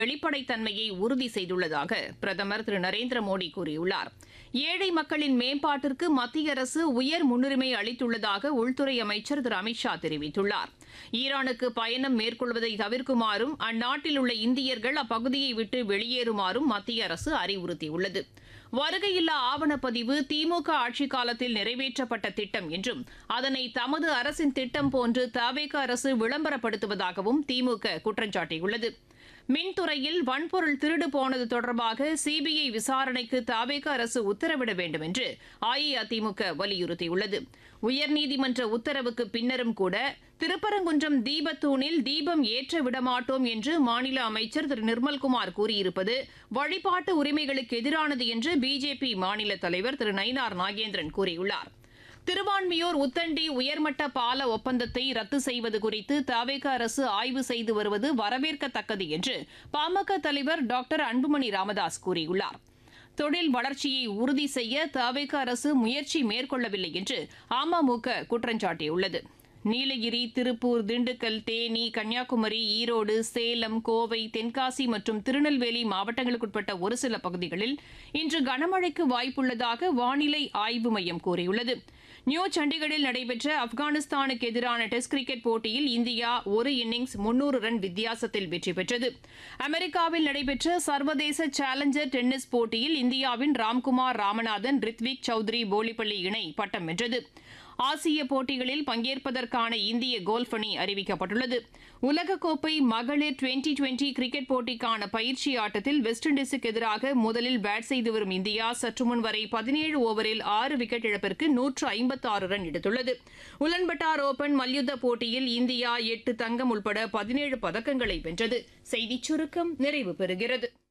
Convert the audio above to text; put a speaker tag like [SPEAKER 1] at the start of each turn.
[SPEAKER 1] வெளிப்படைத்தன்மையை உறுதி செய்துள்ளதாக பிரதமர் திரு நரேந்திர மோடி கூறியுள்ளார் ஏழை மக்களின் மேம்பாட்டிற்கு மத்திய அரசு உயர் முன்னுரிமை அளித்துள்ளதாக உள்துறை அமைச்சர் திரு அமித்ஷா தெரிவித்துள்ளார் ஈரானுக்கு பயணம் மேற்கொள்வதை தவிர்க்குமாறும் அந்நாட்டில் உள்ள இந்தியர்கள் அப்பகுதியை விட்டு வெளியேறுமாறும் மத்திய அரசு அறிவுறுத்தியுள்ளது வருகையில்லா ஆவணப்பதிவு திமுக ஆட்சிக் காலத்தில் நிறைவேற்றப்பட்ட திட்டம் என்றும் அதனை தமது அரசின் திட்டம் போன்று தவேக அரசு விளம்பரப்படுத்துவதாகவும் திமுக குற்றம் சாட்டியுள்ளது மின்துறையில் வன்பொருள் திருடு போனது தொடர்பாக சிபிஐ விசாரணைக்கு தாவேக அரசு உத்தரவிட வேண்டும் என்று அஇஅதிமுக வலியுறுத்தியுள்ளது உயர்நீதிமன்ற உத்தரவுக்கு பின்னரும் கூட திருப்பரங்குன்றம் தீபத்தூணில் தீபம் ஏற்ற விடமாட்டோம் என்று மாநில அமைச்சர் திரு நிர்மல்குமார் கூறியிருப்பது வழிபாட்டு உரிமைகளுக்கு எதிரானது என்று பிஜேபி மாநில தலைவர் திரு நயினார் நாகேந்திரன் கூறியுள்ளார் திருவான்மியூர் உத்தண்டி உயர்மட்ட பால ஒப்பந்தத்தை ரத்து செய்வது குறித்து தவேக அரசு ஆய்வு செய்து வருவது வரவேற்கத்தக்கது என்று பாமக தலைவர் டாக்டர் அன்புமணி ராமதாஸ் கூறியுள்ளார் தொழில் வளர்ச்சியை உறுதி செய்ய தவேக அரசு முயற்சி மேற்கொள்ளவில்லை என்று அமமுக குற்றம் சாட்டியுள்ளது நீலகிரி திருப்பூர் திண்டுக்கல் தேனி கன்னியாகுமரி ஈரோடு சேலம் கோவை தென்காசி மற்றும் திருநெல்வேலி மாவட்டங்களுக்குட்பட்ட ஒரு சில பகுதிகளில் இன்று கனமழைக்கு வாய்ப்புள்ளதாக வானிலை ஆய்வு மையம் கூறியுள்ளது நியூ சண்டிகரில் நடைபெற்ற ஆப்கானிஸ்தானுக்கு எதிரான டெஸ்ட் கிரிக்கெட் போட்டியில் இந்தியா ஒரு இன்னிங்ஸ் முன்னூறு ரன் வித்தியாசத்தில் வெற்றி பெற்றது அமெரிக்காவில் நடைபெற்ற சர்வதேச சேலஞ்சர் டென்னிஸ் போட்டியில் இந்தியாவின் ராம்குமார் ராமநாதன் ரித்விக் சௌத்ரி போலிப்பள்ளி இணை பட்டம் வென்றது ஆசிய போட்டிகளில் பங்கேற்பதற்கான இந்திய கோல்ஃப் அணி அறிவிக்கப்பட்டுள்ளது உலகக்கோப்பை மகளிர் டுவெண்டி டுவெண்டி கிரிக்கெட் போட்டிக்கான பயிற்சி ஆட்டத்தில் வெஸ்ட் இண்டீஸுக்கு எதிராக முதலில் பேட் செய்து வரும் இந்தியா சற்று முன் வரை பதினேழு ஓவரில் ஆறு விக்கெட் இழப்பிற்கு நூற்று ஐம்பத்தி ஆறு ரன் எடுத்துள்ளது உலன்பட்டார் ஓபன் மல்யுத்த போட்டியில் இந்தியா எட்டு தங்கம் உட்பட பதினேழு பதக்கங்களை வென்றது செய்திச் சுருக்கம் நிறைவு பெறுகிறது